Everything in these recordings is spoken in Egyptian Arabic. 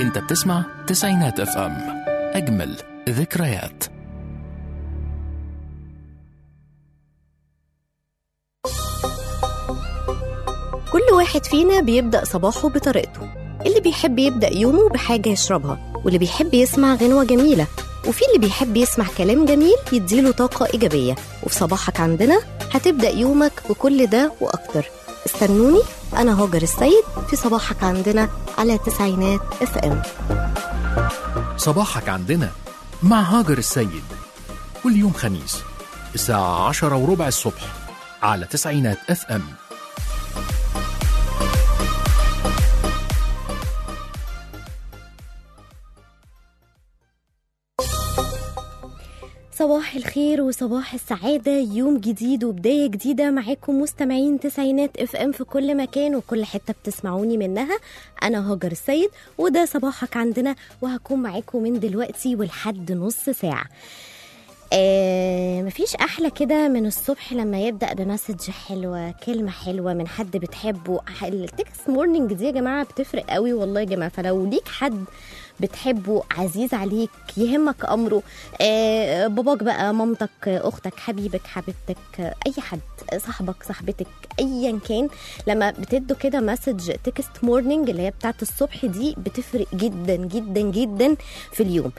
انت بتسمع تسعينات اف ام اجمل ذكريات كل واحد فينا بيبدأ صباحه بطريقته اللي بيحب يبدأ يومه بحاجة يشربها واللي بيحب يسمع غنوة جميلة وفي اللي بيحب يسمع كلام جميل يديله طاقة إيجابية وفي صباحك عندنا هتبدأ يومك بكل ده وأكتر استنوني أنا هاجر السيد في صباحك عندنا على تسعينات اف ام صباحك عندنا مع هاجر السيد كل يوم خميس الساعة عشرة وربع الصبح على تسعينات اف ام صباح الخير وصباح السعادة يوم جديد وبداية جديدة معاكم مستمعين تسعينات اف ام في كل مكان وكل حتة بتسمعوني منها أنا هاجر السيد وده صباحك عندنا وهكون معاكم من دلوقتي ولحد نص ساعة آه مفيش احلى كده من الصبح لما يبدا بمسج حلوه كلمه حلوه من حد بتحبه التكست مورنينج دي يا جماعه بتفرق قوي والله يا جماعه فلو ليك حد بتحبه عزيز عليك يهمك امره آه باباك بقى مامتك اختك حبيبك حبيبتك آه، اي حد صاحبك صاحبتك ايا كان لما بتدوا كده مسج تكست مورنينج اللي هي بتاعت الصبح دي بتفرق جدا جدا جدا في اليوم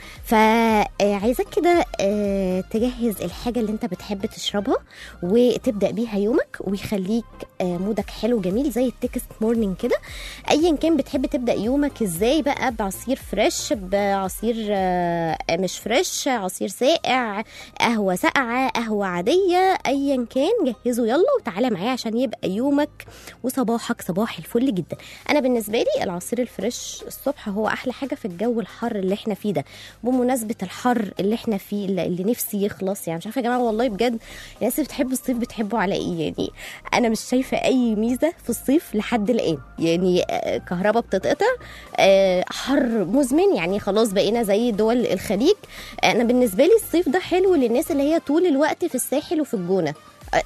فعايزاك كده آه، تجهز الحاجه اللي انت بتحب تشربها وتبدا بيها يومك ويخليك آه، مودك حلو جميل زي التكست مورنينج كده ايا كان بتحب تبدا يومك ازاي بقى بعصير فريش بعصير آه، مش فريش عصير ساقع قهوه ساقعه قهوه عاديه ايا كان جهزه يلا وتعالى معايا عشان يبقى يومك وصباحك صباح الفل جدا انا بالنسبه لي العصير الفريش الصبح هو احلى حاجه في الجو الحر اللي احنا فيه ده بمناسبه الحر اللي احنا فيه اللي اللي نفسي يخلص يعني مش عارفه يا جماعه والله بجد الناس اللي بتحب الصيف بتحبه على ايه يعني انا مش شايفه اي ميزه في الصيف لحد الان يعني آه، كهرباء بتتقطع آه، حر مزمن يعني خلاص بقينا زي دول الخليج انا بالنسبه لي الصيف ده حلو للناس اللي هي طول الوقت في الساحل وفي الجونه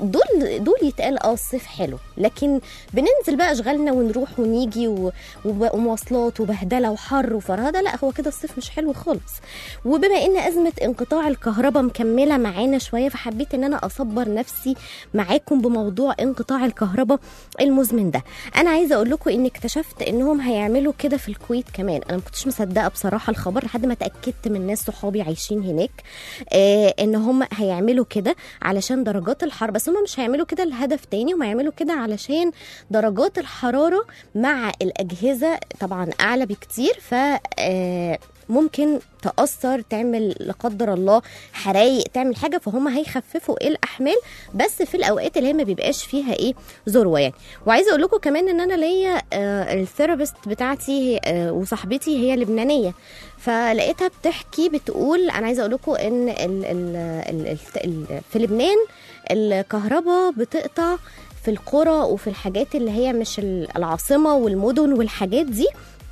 دول دول يتقال اه الصيف حلو لكن بننزل بقى اشغالنا ونروح ونيجي و- وب- ومواصلات وبهدله وحر وفرهده لا هو كده الصيف مش حلو خالص وبما ان ازمه انقطاع الكهرباء مكمله معانا شويه فحبيت ان انا اصبر نفسي معاكم بموضوع انقطاع الكهرباء المزمن ده انا عايزه اقول لكم ان اكتشفت انهم هيعملوا كده في الكويت كمان انا ما كنتش مصدقه بصراحه الخبر لحد ما اتاكدت من ناس صحابي عايشين هناك آه ان هم هيعملوا كده علشان درجات الحراره بس هم مش هيعملوا كده لهدف تاني هم هيعملوا كده علشان درجات الحراره مع الاجهزه طبعا اعلى بكتير ف آه ممكن تأثر تعمل لا قدر الله حرايق تعمل حاجة فهم هيخففوا الأحمال بس في الأوقات اللي هي ما بيبقاش فيها إيه ذروة يعني وعايزة أقول لكم كمان إن أنا ليا آه الثيرابيست بتاعتي هي- آه وصاحبتي هي لبنانية فلقيتها بتحكي بتقول أنا عايزة أقول لكم إن ال ال ال ال ال في لبنان الكهرباء بتقطع في القرى وفي الحاجات اللي هي مش ال- العاصمة والمدن والحاجات دي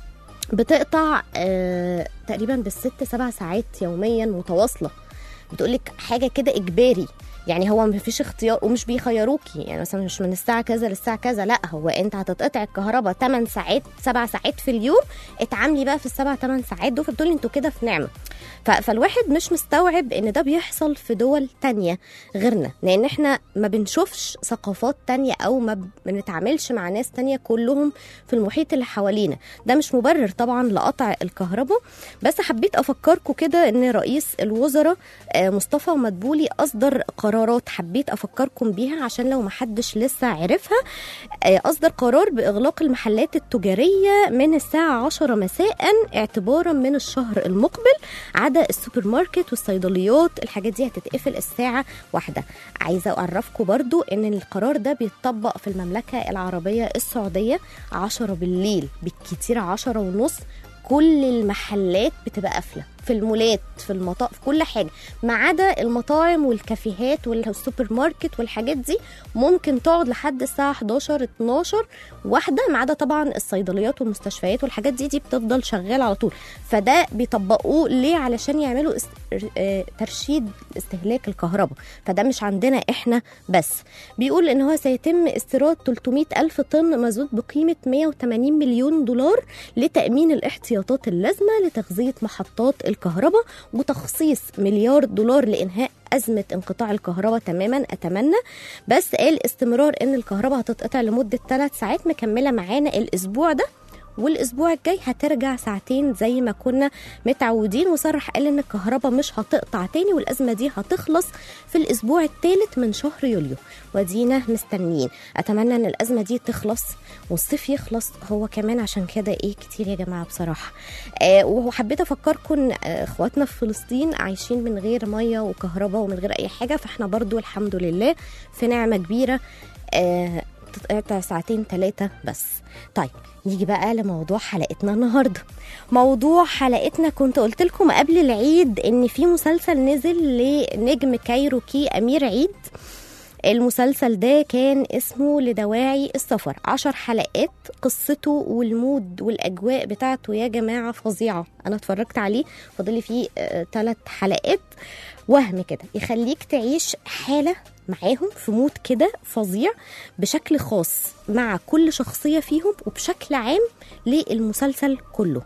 بتقطع آه تقريبا بالست سبع ساعات يوميا متواصله بتقولك حاجه كده اجباري يعني هو ما فيش اختيار ومش بيخيروكي يعني مثلا مش من الساعه كذا للساعه كذا لا هو انت هتتقطع الكهرباء 8 ساعات 7 ساعات في اليوم اتعاملي بقى في السبع 8 ساعات دول فبتقولي انتوا كده في نعمه ف- فالواحد مش مستوعب ان ده بيحصل في دول تانية غيرنا لان احنا ما بنشوفش ثقافات تانية او ما بنتعاملش مع ناس تانية كلهم في المحيط اللي حوالينا ده مش مبرر طبعا لقطع الكهرباء بس حبيت افكركم كده ان رئيس الوزراء آه، مصطفى مدبولي اصدر قرارات حبيت افكركم بيها عشان لو محدش لسه عرفها آه، اصدر قرار باغلاق المحلات التجاريه من الساعه 10 مساء اعتبارا من الشهر المقبل عدا السوبر ماركت والصيدليات الحاجات دي هتتقفل الساعه واحدة عايزه اعرفكم برضو ان القرار ده بيتطبق في المملكه العربيه السعوديه 10 بالليل بالكتير 10 ونص كل المحلات بتبقى قافله في المولات في المطاعم في كل حاجه ما عدا المطاعم والكافيهات والسوبر ماركت والحاجات دي ممكن تقعد لحد الساعه 11 12 واحده ما عدا طبعا الصيدليات والمستشفيات والحاجات دي دي بتفضل شغاله على طول فده بيطبقوه ليه علشان يعملوا است... آه، ترشيد استهلاك الكهرباء فده مش عندنا احنا بس بيقول ان هو سيتم استيراد 300 الف طن مازوت بقيمه 180 مليون دولار لتامين الاحتياطات اللازمه لتغذيه محطات الكهرباء وتخصيص مليار دولار لانهاء أزمة انقطاع الكهرباء تماما أتمنى بس قال استمرار إن الكهرباء هتتقطع لمدة ثلاث ساعات مكملة معانا الأسبوع ده والاسبوع الجاي هترجع ساعتين زي ما كنا متعودين وصرح قال ان الكهرباء مش هتقطع تاني والازمه دي هتخلص في الاسبوع الثالث من شهر يوليو ودينا مستنيين اتمنى ان الازمه دي تخلص والصيف يخلص هو كمان عشان كده ايه كتير يا جماعه بصراحه آه وحبيت افكركم ان آه، اخواتنا في فلسطين عايشين من غير ميه وكهرباء ومن غير اي حاجه فاحنا برضو الحمد لله في نعمه كبيره آه تتقطع ساعتين ثلاثة بس طيب نيجي بقى لموضوع حلقتنا النهارده موضوع حلقتنا كنت قلت لكم قبل العيد ان في مسلسل نزل لنجم كايروكي امير عيد المسلسل ده كان اسمه لدواعي السفر عشر حلقات قصته والمود والأجواء بتاعته يا جماعة فظيعة أنا اتفرجت عليه فاضلي فيه ثلاث حلقات وهم كده يخليك تعيش حالة معاهم في مود كده فظيع بشكل خاص مع كل شخصية فيهم وبشكل عام للمسلسل كله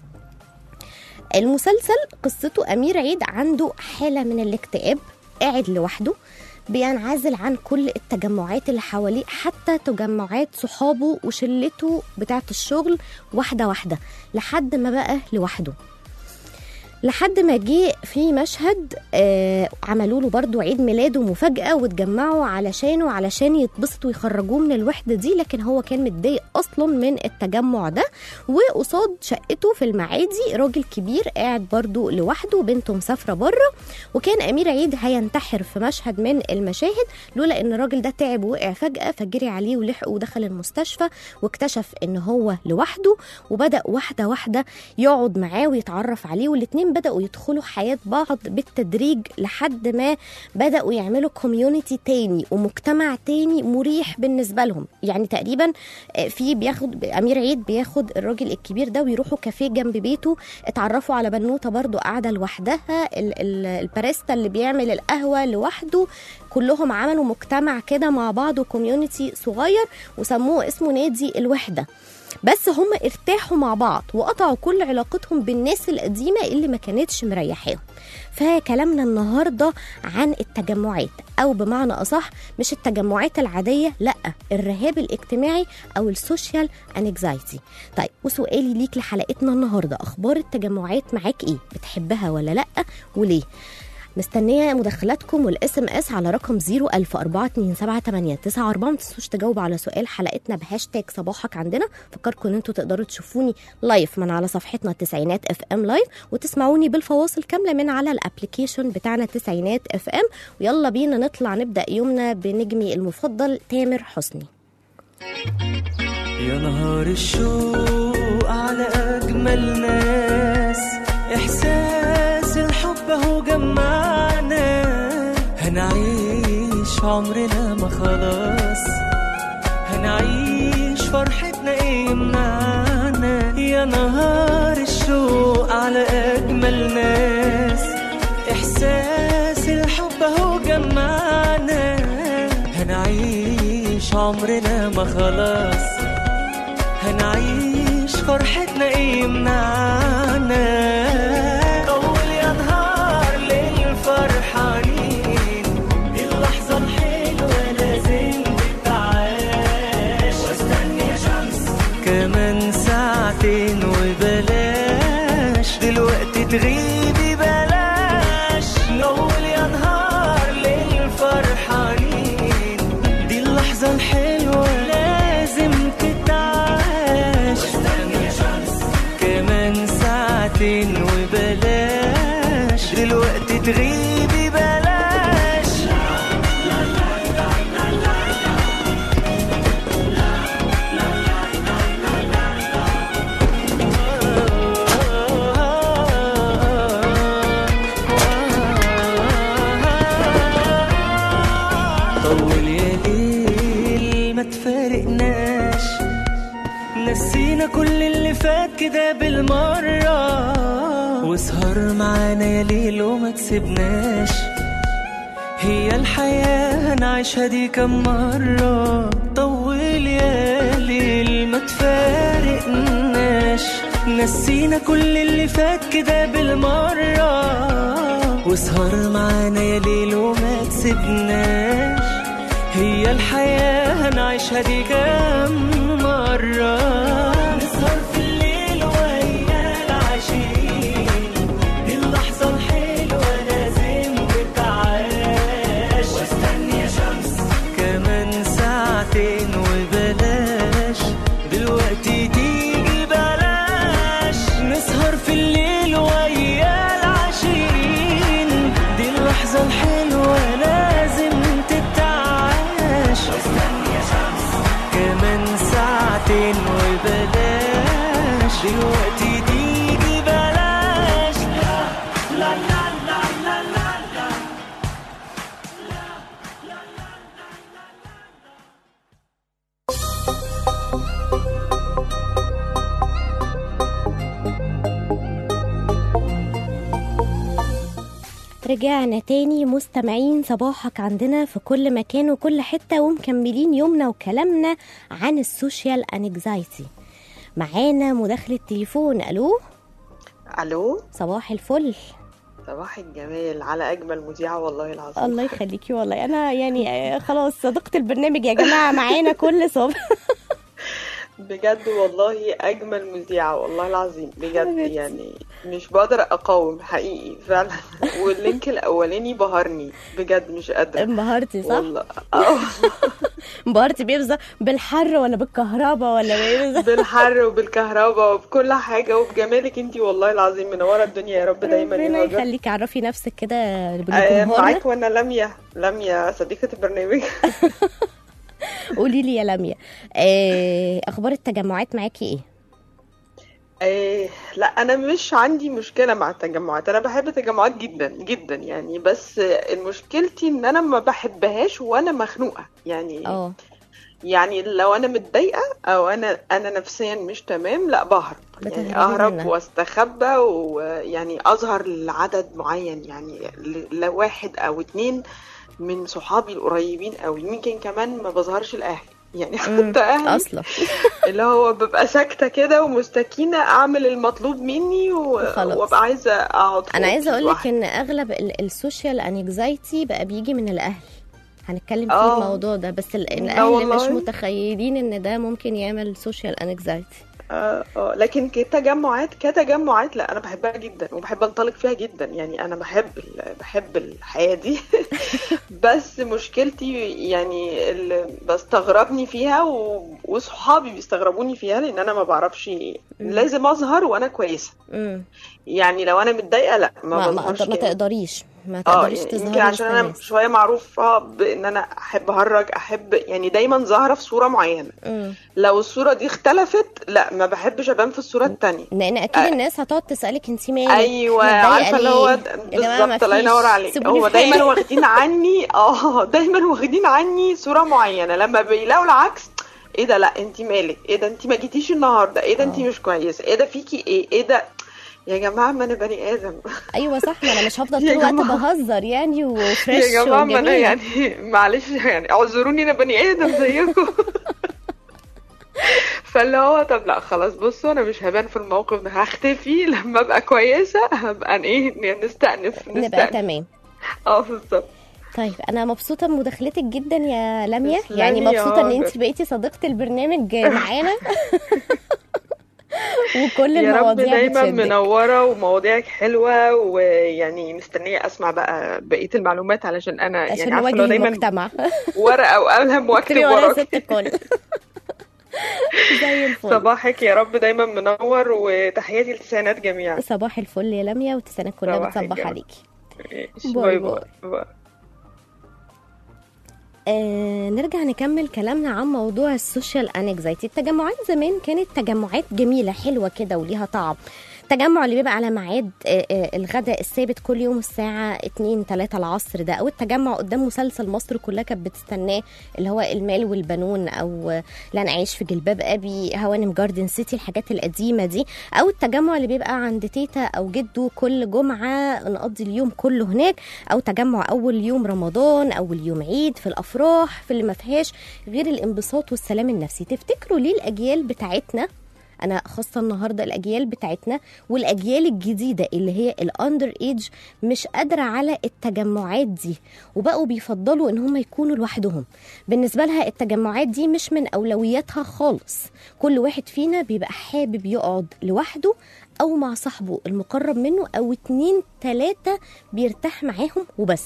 المسلسل قصته أمير عيد عنده حالة من الاكتئاب قاعد لوحده بينعزل عن كل التجمعات اللي حواليه حتى تجمعات صحابه وشلته بتاعة الشغل واحدة واحدة لحد ما بقى لوحده لحد ما جه في مشهد آه عملوا له برضو عيد ميلاده مفاجأة واتجمعوا علشانه علشان يتبسطوا ويخرجوه من الوحدة دي لكن هو كان متضايق أصلا من التجمع ده وقصاد شقته في المعادي راجل كبير قاعد برضو لوحده وبنته مسافرة بره وكان أمير عيد هينتحر في مشهد من المشاهد لولا إن الراجل ده تعب ووقع فجأة فجري عليه ولحقه ودخل المستشفى واكتشف إن هو لوحده وبدأ واحدة واحدة يقعد معاه ويتعرف عليه والاتنين بدأوا يدخلوا حياة بعض بالتدريج لحد ما بدأوا يعملوا كوميونيتي تاني ومجتمع تاني مريح بالنسبة لهم يعني تقريبا آه، في بياخد أمير عيد بياخد الراجل الكبير ده ويروحوا كافيه جنب بيته اتعرفوا على بنوتة برضو قاعدة لوحدها ال- ال- الباريستا اللي بيعمل القهوة لوحده كلهم عملوا مجتمع كده مع بعض وكوميونيتي صغير وسموه اسمه نادي الوحدة بس هم ارتاحوا مع بعض وقطعوا كل علاقتهم بالناس القديمة اللي ما كانتش مريحاهم فكلامنا النهاردة عن التجمعات أو بمعنى أصح مش التجمعات العادية لأ الرهاب الاجتماعي أو السوشيال انكزايتي طيب وسؤالي ليك لحلقتنا النهاردة أخبار التجمعات معاك إيه بتحبها ولا لأ وليه مستنيه مداخلاتكم والاس ام اس على رقم 010427894 ما تنسوش تجاوبوا على سؤال حلقتنا بهاشتاج صباحك عندنا فكركم ان انتوا تقدروا تشوفوني لايف من على صفحتنا تسعينات اف ام لايف وتسمعوني بالفواصل كامله من على الابلكيشن بتاعنا تسعينات اف ام ويلا بينا نطلع نبدا يومنا بنجمي المفضل تامر حسني يا نهار الشوق على أجمل ناس إحساس الحب أهو جمعنا هنعيش عمرنا ما خلاص هنعيش فرحتنا إيه يمنعنا يا نهار الشوق على أجمل ناس إحساس الحب أهو جمعنا هنعيش عمرنا ما خلاص هنعيش فرحتنا ايه يمنعنا اول يا نهار للفرحانين اللحظة الحلوة لازم تتعاش واستني يا شمس كمان ساعتين وبلاش دلوقتي تغيبي بلاش نقول يا نهار للفرحانين دي اللحظة الحلوة لازم تتعاش كمان ساعتين وبلاش دلوقتي تغيبي بلاش نسينا كل اللي فات كده بالمرة واسهر معانا يا ليل وما تسيبناش هي الحياة هنعيشها دي كم مرة طول يا ليل ما تفارقناش نسينا كل اللي فات كده بالمرة واسهر معانا يا ليل وما تسيبناش هي الحياة هنعيشها دي كم مرة نسهر في الليل ويا العشيق دي اللحظة الحلوة لازم تتعاش واستني يا شمس كمان ساعتين وبلاش دلوقتي تيجي بلاش نسهر في الليل ويا العشرين دي اللحظة الحلوة لازم تتعاش واستني يا شمس كمان ساعتين وبلاش دلوقتي تيجي بلاش لا لا لا لا لا لا, لا. رجعنا تاني مستمعين صباحك عندنا في كل مكان وكل حتة ومكملين يومنا وكلامنا عن السوشيال انكزايتي معانا مداخلة تليفون الو الو صباح الفل صباح الجمال على اجمل مذيعه والله العظيم الله يخليكي والله انا يعني آه، خلاص صديقة البرنامج يا جماعة معانا كل صبح بجد والله اجمل مذيعه والله العظيم بجد حبيبتي. يعني مش بقدر اقاوم حقيقي فعلا واللينك الاولاني بهرني بجد مش قادره انبهرتي صح؟ والله اه انبهرتي بيه بالظبط بالحر ولا بالكهرباء ولا بايه بالظبط؟ بالحر وبالكهرباء وبكل حاجه وبجمالك انتي والله العظيم منوره الدنيا يا رب دايما ربنا يا هاجر. يخليكي عرفي نفسك كده آه، لجمهورنا معاك وانا لميا لميا صديقه البرنامج قولي لي يا لميا آه، اخبار التجمعات معاكي ايه؟ إيه لا انا مش عندي مشكله مع التجمعات انا بحب التجمعات جدا جدا يعني بس مشكلتي ان انا ما بحبهاش وانا مخنوقه يعني اه يعني لو انا متضايقه او انا انا نفسيا مش تمام لا بهرب بتهربي يعني اهرب منها. واستخبى ويعني اظهر لعدد معين يعني ل- لواحد او اتنين من صحابي القريبين قوي يمكن كمان ما بظهرش لاهلي يعني مم، حتى اهلي اصلا اللي هو ببقى ساكتة كده ومستكينة أعمل المطلوب مني و... وخلاص. وأبقى عايزة أقعد في انا عايزه أوضتي اقول لك لوحدي. ان اغلب ال- السوشيال انكزايتي بقى بيجي من الاهل هنتكلم في آه. الموضوع ده بس ال- لا الاهل مش والله. متخيلين ان ده ممكن يعمل سوشيال انكزايتي آه آه لكن كتجمعات كتجمعات لا أنا بحبها جدا وبحب أنطلق فيها جدا يعني أنا بحب ال... بحب الحياة دي بس مشكلتي يعني اللي بستغربني فيها و... وصحابي بيستغربوني فيها لأن أنا ما بعرفش لازم أظهر وأنا كويسة امم يعني لو أنا متضايقة لا ما, ما, ما, بظهرش ما كده. تقدريش ما اه تقدريش يعني تظهري يمكن عشان وسط انا الناس. شويه معروفه بان انا احب اهرج احب يعني دايما ظاهره في صوره معينه مم. لو الصوره دي اختلفت لا ما بحبش ابان في الصوره التانية لان اكيد الناس هتقعد تسالك انت مالك ايوه متضايقة عارفه اللي هو ليه؟ د- يا جماعة بالظبط الله مفيش. ينور عليك سيبوني هو في حالي. دايما واخدين عني اه دايما واخدين عني صوره معينه لما بيلاقوا العكس ايه ده لا انت مالك ايه ده انت ما جيتيش النهارده ايه ده انت آه. مش كويسه ايه ده فيكي ايه ايه ده يا جماعه ما انا بني ادم ايوه صح ما انا مش هفضل يا طول الوقت جماعة. بهزر يعني وفريش يا جماعه ما انا وجميل. يعني معلش يعني اعذروني انا بني ادم زيكم فاللي هو طب لا خلاص بصوا انا مش هبان في الموقف ده هختفي لما ابقى كويسه هبقى ايه نستأنف نبقى نستأنف تمام اه بالظبط طيب انا مبسوطه بمداخلتك جدا يا لميا تسلمي يعني يا مبسوطه ان هاجر. انت بقيتي صديقه البرنامج معانا وكل يا رب المواضيع دايما بتشدك منوره ومواضيعك حلوه ويعني مستنيه اسمع بقى بقيه المعلومات علشان انا يعني عشان عارفه نواجه لو دايما المجتمع ورقه وقلم واكتب اكتبي ورايا وراك ست الكل زي الفل صباحك يا رب دايما منور وتحياتي للتسعينات جميعا صباح الفل يا لميا والتسعينات كلها صباح بتصبح الجمال. عليكي باي باي باي باي آه نرجع نكمل كلامنا عن موضوع السوشيال انكزايتي التجمعات زمان كانت تجمعات جميله حلوه كده وليها طعم التجمع اللي بيبقى على ميعاد آه، آه، الغداء الثابت كل يوم الساعة 2 3 العصر ده أو التجمع قدام مسلسل مصر كلها كانت بتستناه اللي هو المال والبنون أو آه، لن أعيش في جلباب أبي هوانم جاردن سيتي الحاجات القديمة دي أو التجمع اللي بيبقى عند تيتا أو جده كل جمعة نقضي اليوم كله هناك أو تجمع أول يوم رمضان أول يوم عيد في الأفراح في اللي ما فيهاش غير الانبساط والسلام النفسي تفتكروا ليه الأجيال بتاعتنا انا خاصه النهارده الاجيال بتاعتنا والاجيال الجديده اللي هي الاندر ايج مش قادره على التجمعات دي وبقوا بيفضلوا ان هم يكونوا لوحدهم بالنسبه لها التجمعات دي مش من اولوياتها خالص كل واحد فينا بيبقى حابب يقعد لوحده او مع صاحبه المقرب منه او اتنين تلاته بيرتاح معاهم وبس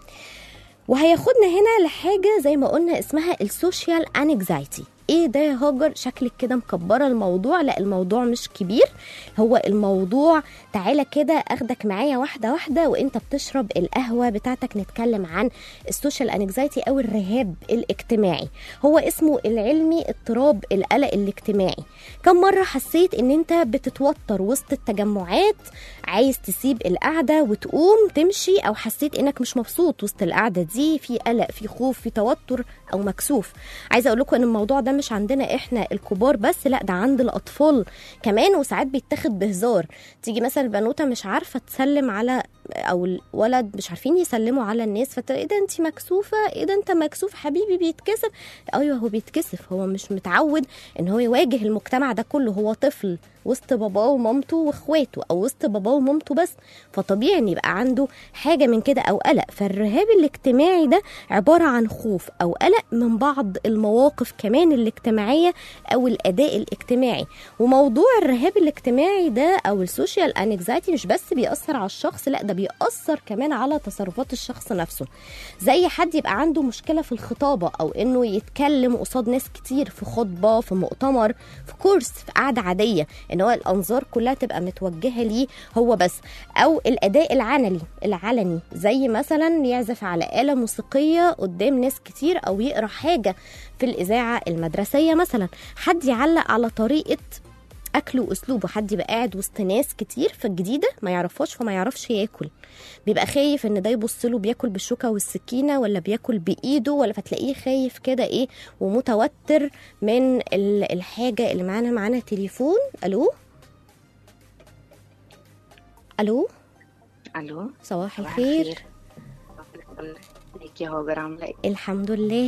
وهياخدنا هنا لحاجه زي ما قلنا اسمها السوشيال انكزايتي ايه ده يا هاجر شكلك كده مكبره الموضوع لا الموضوع مش كبير هو الموضوع تعالى كده اخدك معايا واحده واحده وانت بتشرب القهوه بتاعتك نتكلم عن السوشيال انكزايتي او الرهاب الاجتماعي هو اسمه العلمي اضطراب القلق الاجتماعي كم مره حسيت ان انت بتتوتر وسط التجمعات عايز تسيب القعده وتقوم تمشي او حسيت انك مش مبسوط وسط القعده دي في قلق في خوف في توتر او مكسوف عايزه اقول لكم ان الموضوع ده مش عندنا احنا الكبار بس لا ده عند الاطفال كمان وساعات بيتاخد بهزار تيجي مثلا البنوته مش عارفه تسلم على او الولد مش عارفين يسلموا على الناس فت ايه ده انت مكسوفه ايه ده انت مكسوف حبيبي بيتكسف ايوه هو بيتكسف هو مش متعود ان هو يواجه المجتمع ده كله هو طفل وسط باباه ومامته واخواته او وسط باباه ومامته بس فطبيعي ان يبقى عنده حاجه من كده او قلق فالرهاب الاجتماعي ده عباره عن خوف او قلق من بعض المواقف كمان الاجتماعيه او الاداء الاجتماعي وموضوع الرهاب الاجتماعي ده او السوشيال انكزايتي مش بس بيأثر على الشخص لا ده بيأثر كمان على تصرفات الشخص نفسه زي حد يبقى عنده مشكله في الخطابه او انه يتكلم قصاد ناس كتير في خطبه في مؤتمر في كورس في قعده عاديه ان هو الانظار كلها تبقى متوجهه ليه هو بس او الاداء العلني العلني زي مثلا يعزف على آلة موسيقية قدام ناس كتير او يقرا حاجة في الإذاعة المدرسية مثلا حد يعلق على طريقة اكله واسلوبه حد يبقى قاعد وسط ناس كتير فالجديده ما يعرفهاش فما يعرفش ياكل بيبقى خايف ان ده يبص له بياكل بالشوكه والسكينه ولا بياكل بايده ولا فتلاقيه خايف كده ايه ومتوتر من ال- الحاجه اللي معانا معانا تليفون الو الو الو صباح صباح الخير الفل. ازيك يا هاجر عامله ايه الحمد لله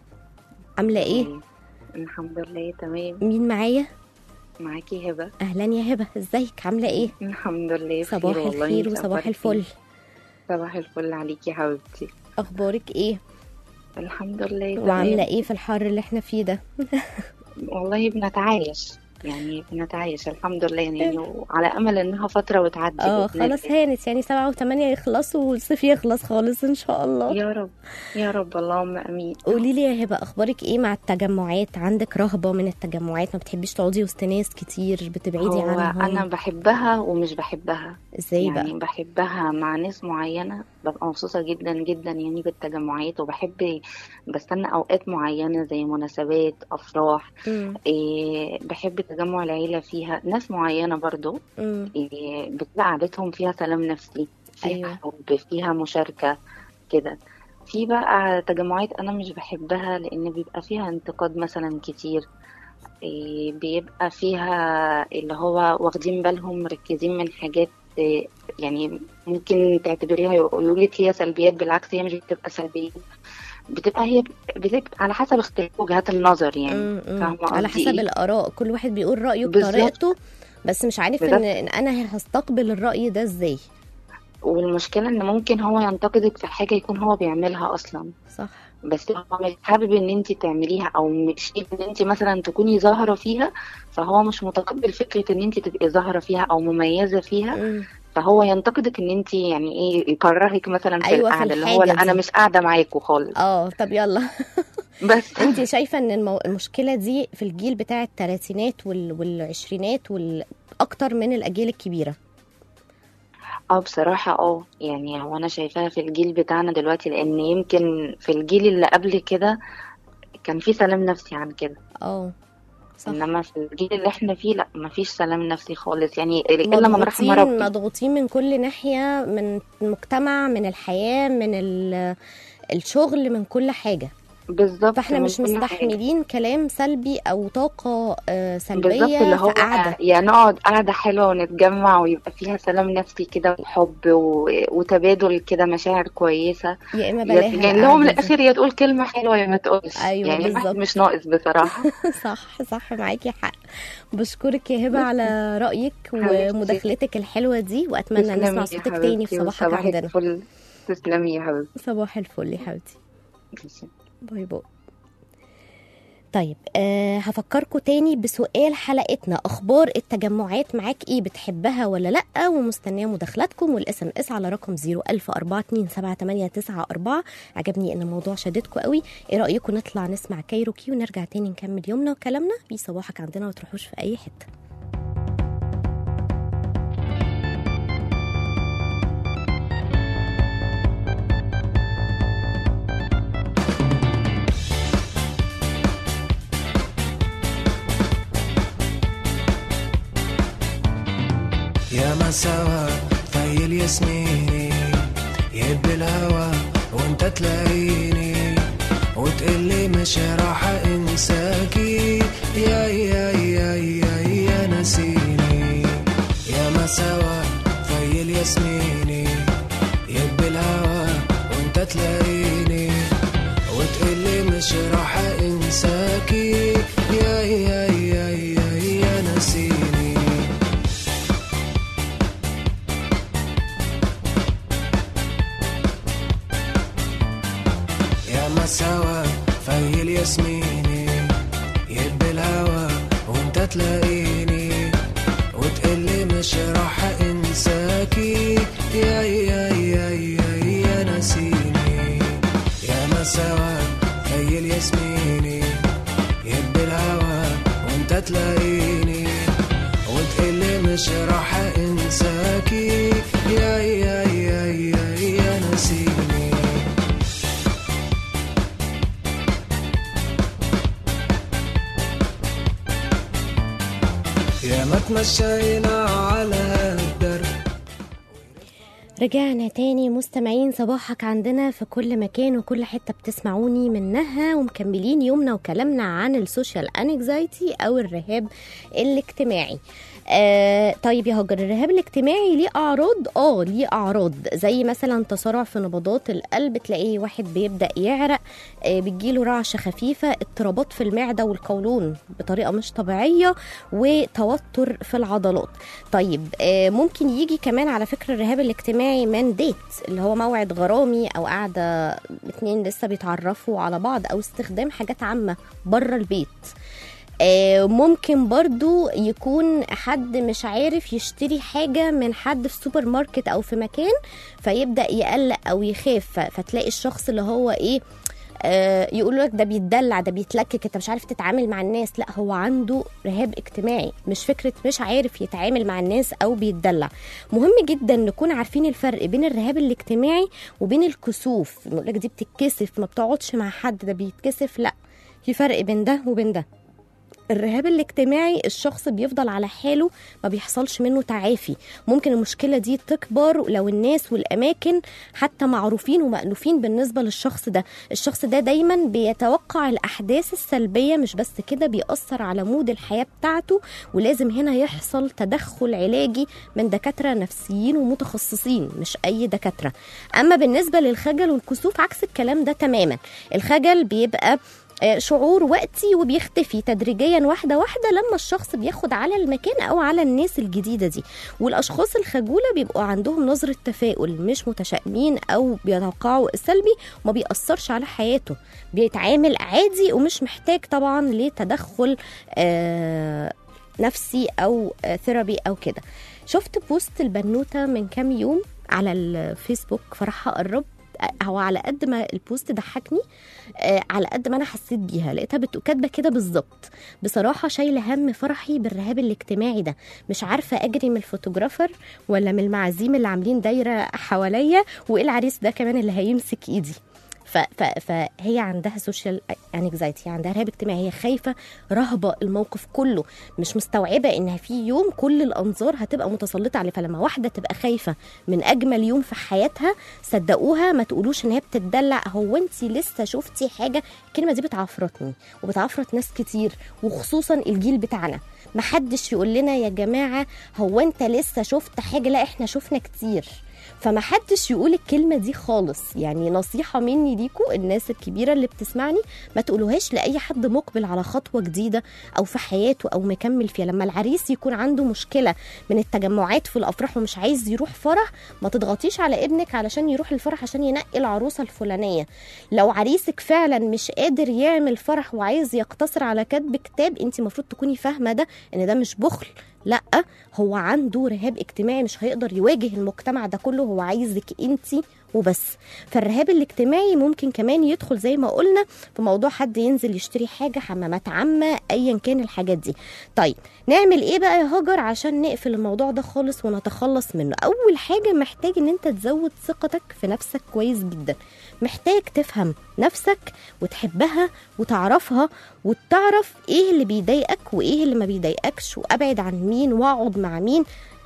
عامله ايه مم. الحمد لله تمام مين معايا معاكي هبه اهلا يا هبه ازيك عامله ايه الحمد لله بخير صباح والله. الخير انت وصباح أخبارك الفل إيه؟ صباح الفل عليكي يا حبيبتي اخبارك ايه الحمد لله تمام. وعامله ايه في الحر اللي احنا فيه ده والله بنتعايش يعني بنتعايش الحمد لله يعني وعلى امل انها فتره وتعدي اه بإذن خلاص الله. هانت يعني سبعة وثمانية يخلصوا والصيف يخلص خالص ان شاء الله يا رب يا رب اللهم امين قولي لي يا هبه اخبارك ايه مع التجمعات عندك رهبه من التجمعات ما بتحبيش تقعدي وسط ناس كتير بتبعدي هو عنهم انا بحبها ومش بحبها ازاي يعني بقى بحبها مع ناس معينة ببقى مبسوطة جدا جدا يعني بالتجمعات وبحب بستنى أوقات معينة زي مناسبات أفراح مم. إيه بحب تجمع العيلة فيها ناس معينة برضو مم. إيه بتبقى قعدتهم فيها سلام نفسي فيها أيوة. حب فيها مشاركة كده في بقى تجمعات أنا مش بحبها لأن بيبقى فيها انتقاد مثلا كتير إيه بيبقى فيها اللي هو واخدين بالهم مركزين من حاجات إيه يعني ممكن تعتبريها يقول لك هي سلبيات بالعكس هي مش بتبقى سلبيات بتبقى هي بتبقى على حسب اختلاف وجهات النظر يعني مم. مم. فاهمة على قصدي حسب إيه؟ الاراء كل واحد بيقول رايه بالظبط. بطريقته بس مش عارف ان بالظبط. إن انا هستقبل الراي ده ازاي والمشكلة ان ممكن هو ينتقدك في حاجة يكون هو بيعملها اصلا صح بس هو مش حابب ان انت تعمليها او مش شايف ان انت مثلا تكوني ظاهرة فيها فهو مش متقبل فكرة ان انت تبقي ظاهرة فيها او مميزة فيها مم. فهو ينتقدك ان انت يعني ايه يكرهك مثلا في أيوة، في القعدة اللي هو الحاجة لا انا دي. مش قاعدة معاكوا خالص اه طب يلا بس انت شايفه ان المو... المشكله دي في الجيل بتاع الثلاثينات وال... والعشرينات وال... اكتر من الاجيال الكبيره اه بصراحة اه يعني هو انا شايفاها في الجيل بتاعنا دلوقتي لان يمكن في الجيل اللي قبل كده كان في سلام نفسي عن كده اه صح. انما في الجيل اللي احنا فيه لا مفيش سلام نفسي خالص يعني الا من رحم مضغوطين ربي مضغوطين من كل ناحيه من المجتمع من الحياه من ال- الشغل من كل حاجه بالظبط فاحنا من مش كل حاجة. مستحملين كلام سلبي او طاقه آه، بالظبط اللي سلبيه هو في قعده يا نقعد قعدة حلوة ونتجمع ويبقى فيها سلام نفسي كده وحب و... وتبادل كده مشاعر كويسة يا اما يا- بلاها يعني اللي هو من القعدة دي. الآخر يا تقول كلمة حلوة يا ما تقولش أيوة يعني الواحد بالظبط. مش ناقص بصراحة صح صح معاكي حق بشكرك يا هبه على رايك حبيبتي. ومداخلتك الحلوه دي واتمنى تسلمي نسمع يا صوتك تاني في حبيبتي، صباحك وصباحك عندنا فل تسلمي يا حبيبتي صباح الفل يا حبيبتي ماشي. باي باي طيب أه هفكركم تاني بسؤال حلقتنا اخبار التجمعات معاك ايه بتحبها ولا لا ومستنيه مداخلاتكم والاس ام اس على رقم 01042788994 عجبني ان الموضوع شددكم قوي ايه رايكم نطلع نسمع كايروكي ونرجع تاني نكمل يومنا وكلامنا في صباحك عندنا ما تروحوش في اي حته يا ما سوا في الياسميني يهب الهوى وانت تلاقيني وتقلي مش راح انساكي يا يا يا يا يا نسيني يا ما سوا في الياسميني يهب الهوى وانت تلاقيني وتقلي مش راح انساكي يا يا يا يا يا نسيني يا ما سوا في الياسميني يهب الهوى وانت تلاقيني وتقلي مش راح انساكي يا يا يا يا يا نسيني يا ما سوا في الياسميني يهب الهوى وانت تلاقيني وتقلي مش راح انساكي يا يا يا يا يا نسيني يا ما تمشينا على الدرب رجعنا تاني مستمعين صباحك عندنا في كل مكان وكل حتة بتسمعوني منها ومكملين يومنا وكلامنا عن السوشيال انكزايتي او الرهاب الاجتماعي آه طيب يا هاجر الرهاب الاجتماعي ليه اعراض اه ليه اعراض زي مثلا تسارع في نبضات القلب تلاقيه واحد بيبدا يعرق آه بتجيله رعشه خفيفه اضطرابات في المعده والقولون بطريقه مش طبيعيه وتوتر في العضلات طيب آه ممكن يجي كمان على فكره الرهاب الاجتماعي من ديت اللي هو موعد غرامي او قاعده اتنين لسه بيتعرفوا على بعض او استخدام حاجات عامه بره البيت آه، ممكن برضو يكون حد مش عارف يشتري حاجة من حد في سوبر ماركت أو في مكان فيبدأ يقلق أو يخاف ف- فتلاقي الشخص اللي هو إيه آه يقول لك ده بيتدلع ده بيتلكك انت مش عارف تتعامل مع الناس لا هو عنده رهاب اجتماعي مش فكره مش عارف يتعامل مع الناس او بيتدلع مهم جدا نكون عارفين الفرق بين الرهاب الاجتماعي وبين الكسوف يقول لك دي بتتكسف ما بتقعدش مع حد ده بيتكسف لا في فرق بين ده وبين ده الرهاب الاجتماعي الشخص بيفضل على حاله ما بيحصلش منه تعافي ممكن المشكله دي تكبر لو الناس والاماكن حتى معروفين ومألوفين بالنسبه للشخص ده الشخص ده دايما بيتوقع الاحداث السلبيه مش بس كده بيأثر على مود الحياه بتاعته ولازم هنا يحصل تدخل علاجي من دكاتره نفسيين ومتخصصين مش اي دكاتره اما بالنسبه للخجل والكسوف عكس الكلام ده تماما الخجل بيبقى آه، شعور وقتي وبيختفي تدريجيا واحده واحده لما الشخص بياخد على المكان او على الناس الجديده دي والاشخاص الخجوله بيبقوا عندهم نظره تفاؤل مش متشائمين او بيتوقعوا السلبي وما بيأثرش على حياته بيتعامل عادي ومش محتاج طبعا لتدخل آه نفسي او آه ثيرابي او كده شفت بوست البنوته من كام يوم على الفيسبوك فرحها قرب هو على قد ما البوست ضحكني آه على قد ما انا حسيت بيها لقيتها بت- كاتبه كده بالظبط بصراحه شايله هم فرحي بالرهاب الاجتماعي ده مش عارفه اجري من الفوتوغرافر ولا من المعازيم اللي عاملين دايره حواليا وايه العريس ده كمان اللي هيمسك ايدي ف ف فهي عندها سوشيال انكزايتي عندها رهاب اجتماعي هي خايفه رهبه الموقف كله مش مستوعبه انها في يوم كل الانظار هتبقى متسلطه عليه فلما واحده تبقى خايفه من اجمل يوم في حياتها صدقوها ما تقولوش ان هي بتدلع هو انت لسه شفتي حاجه الكلمه دي بتعفرتني وبتعفرت ناس كتير وخصوصا الجيل بتاعنا محدش يقول لنا يا جماعه هو انت لسه شفت حاجه لا احنا شفنا كتير فمحدش يقول الكلمه دي خالص يعني نصيحه مني ليكوا الناس الكبيره اللي بتسمعني ما تقولوهاش لاي حد مقبل على خطوه جديده او في حياته او مكمل فيها لما العريس يكون عنده مشكله من التجمعات في الافراح ومش عايز يروح فرح ما تضغطيش على ابنك علشان يروح الفرح عشان ينقي العروسه الفلانيه لو عريسك فعلا مش قادر يعمل فرح وعايز يقتصر على كتب كتاب انت المفروض تكوني فاهمه ده ان ده مش بخل لا هو عنده رهاب اجتماعي مش هيقدر يواجه المجتمع ده كله هو عايزك انت وبس فالرهاب الاجتماعي ممكن كمان يدخل زي ما قلنا في موضوع حد ينزل يشتري حاجه حمامات عامه ايا كان الحاجات دي طيب نعمل ايه بقى يا هاجر عشان نقفل الموضوع ده خالص ونتخلص منه اول حاجه محتاج ان انت تزود ثقتك في نفسك كويس جدا محتاج تفهم نفسك وتحبها وتعرفها وتعرف ايه اللي بيضايقك وايه اللي ما بيضايقكش وابعد عن مين واقعد مع مين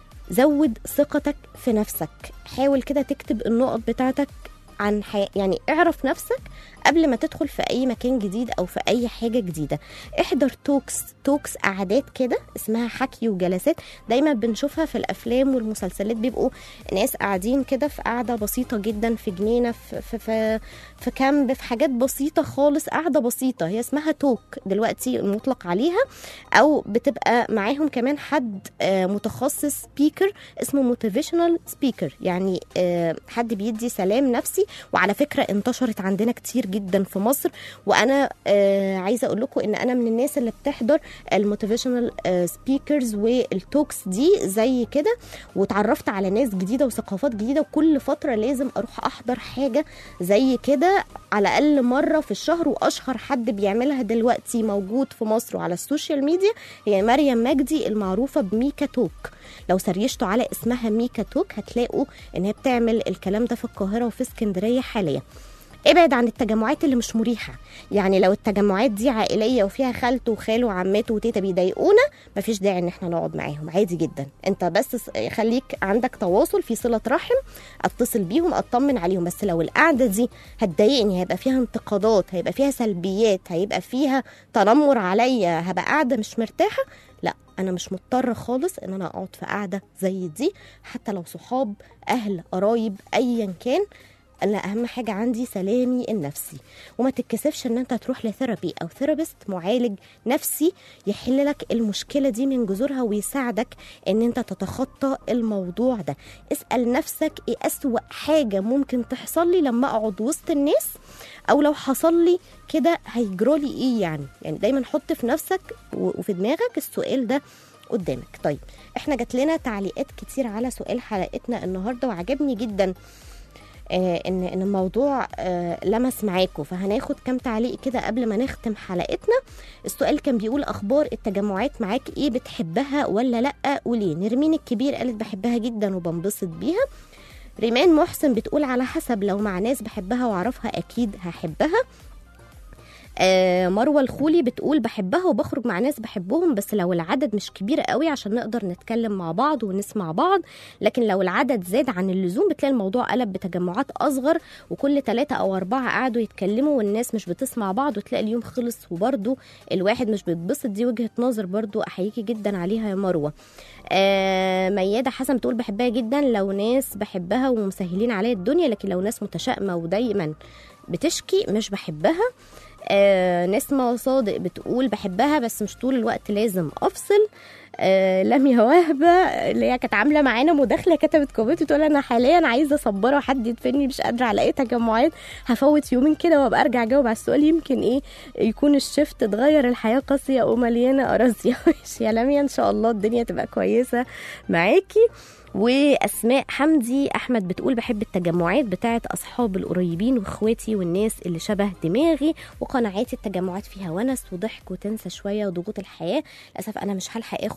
زود ثقتك في نفسك حاول كده تكتب النقط بتاعتك عن حي... يعني اعرف نفسك قبل ما تدخل في اي مكان جديد او في اي حاجه جديده احضر توكس توكس قعدات كده اسمها حكي وجلسات دايما بنشوفها في الافلام والمسلسلات بيبقوا ناس قاعدين كده في قعده بسيطه جدا في جنينه في في في, في كامب في حاجات بسيطه خالص قعده بسيطه هي اسمها توك دلوقتي مطلق عليها او بتبقى معاهم كمان حد آه، متخصص سبيكر اسمه موتيفيشنال سبيكر يعني آه، حد بيدي سلام نفسي وعلى فكره انتشرت عندنا كتير جدا في مصر وانا آه، عايزه اقول لكم ان انا من الناس اللي بتحضر الموتيفيشنال سبيكرز والتوكس دي زي كده واتعرفت على ناس جديده وثقافات جديده وكل فتره لازم اروح احضر حاجه زي كده على الاقل مره في الشهر واشهر حد بيعملها دلوقتي موجود في مصر وعلى السوشيال ميديا هي مريم مجدي المعروفه بميكا توك لو سريشتوا على اسمها ميكا توك هتلاقوا ان هي بتعمل الكلام ده في القاهره وفي اسكندريه حاليا ابعد عن التجمعات اللي مش مريحه يعني لو التجمعات دي عائليه وفيها خالته وخاله وعماته وتيتا بيضايقونا مفيش داعي ان احنا نقعد معاهم عادي جدا انت بس س- خليك عندك تواصل في صله رحم اتصل بيهم اطمن عليهم بس لو القعده دي هتضايقني هيبقى فيها انتقادات هيبقى فيها سلبيات هيبقى فيها تنمر عليا هبقى قاعده مش مرتاحه لا انا مش مضطره خالص ان انا اقعد في قعده زي دي حتى لو صحاب اهل قرايب ايا كان انا اهم حاجه عندي سلامي النفسي وما تتكسفش ان انت تروح لثيرابي او ثيرابيست معالج نفسي يحل لك المشكله دي من جذورها ويساعدك ان انت تتخطى الموضوع ده اسال نفسك ايه اسوا حاجه ممكن تحصل لي لما اقعد وسط الناس او لو حصل لي كده هيجرالي ايه يعني يعني دايما حط في نفسك و- وفي دماغك السؤال ده قدامك طيب احنا جات لنا تعليقات كتير على سؤال حلقتنا النهارده وعجبني جدا آه، ان ان الموضوع آه، لمس معاكم فهناخد كام تعليق كده قبل ما نختم حلقتنا السؤال كان بيقول اخبار التجمعات معاك ايه بتحبها ولا لا وليه نرمين الكبير قالت بحبها جدا وبنبسط بيها ريمان محسن بتقول على حسب لو مع ناس بحبها واعرفها اكيد هحبها آه مروه الخولي بتقول بحبها وبخرج مع ناس بحبهم بس لو العدد مش كبير قوي عشان نقدر نتكلم مع بعض ونسمع بعض لكن لو العدد زاد عن اللزوم بتلاقي الموضوع قلب بتجمعات اصغر وكل ثلاثة او اربعة قعدوا يتكلموا والناس مش بتسمع بعض وتلاقي اليوم خلص وبرده الواحد مش بيتبسط دي وجهة نظر برضو احييكي جدا عليها يا مروه آه ميادة حسن بتقول بحبها جدا لو ناس بحبها ومسهلين عليا الدنيا لكن لو ناس متشائمة ودايما بتشكي مش بحبها آه نسمة صادق بتقول بحبها بس مش طول الوقت لازم افصل آه لميا وهبة اللي هي كانت عاملة معانا مداخلة كتبت كومنت تقول أنا حاليا عايزة أصبره حد يدفني مش قادرة على أي تجمعات هفوت يومين كده وأبقى أرجع أجاوب على السؤال يمكن إيه يكون الشفت اتغير الحياة قاسية ومليانة أراضية ماشي يا لميا إن شاء الله الدنيا تبقى كويسة معاكي واسماء حمدي احمد بتقول بحب التجمعات بتاعه اصحاب القريبين واخواتي والناس اللي شبه دماغي وقناعاتي التجمعات فيها ونس وضحك وتنسى شويه وضغوط الحياه للاسف انا مش هلحق اخد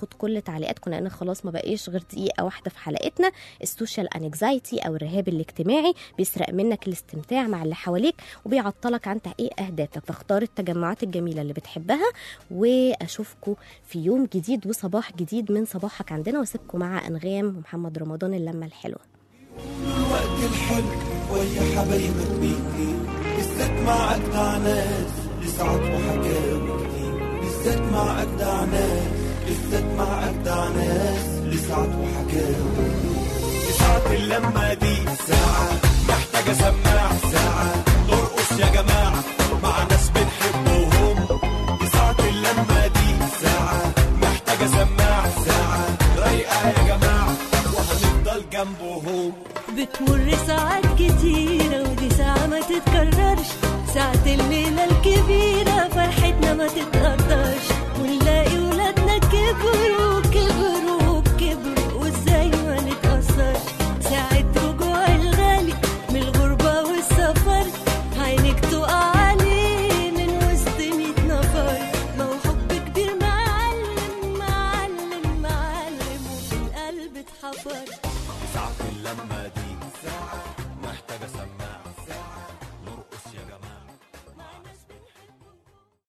ناخد كل تعليقاتكم لان خلاص ما بقيش غير دقيقه واحده في حلقتنا السوشيال انكزايتي او الرهاب الاجتماعي بيسرق منك الاستمتاع مع اللي حواليك وبيعطلك عن تحقيق اهدافك فاختار التجمعات الجميله اللي بتحبها واشوفكم في يوم جديد وصباح جديد من صباحك عندنا واسيبكم مع انغام ومحمد رمضان اللمه الحلوه الوقت الحلو ويا حبايبك بيجي بالذات مع أجدع ناس لسعد وحكاوي كتير بالذات مع أجدع ناس بالذات مع أجدع ناس لسعد وحكاوي ساعة اللمة دي ساعة محتاجة سماع ساعة ارقص يا جماعة مع ناس بنحبهم ساعة اللمة دي ساعة محتاجة سماع ساعة رايقة يا جماعة وهنفضل جنبهم بتمر ساعات كتيرة ودي ساعة ما تتكررش ساعة الليلة الكبيرة فرحتنا ما تتكررش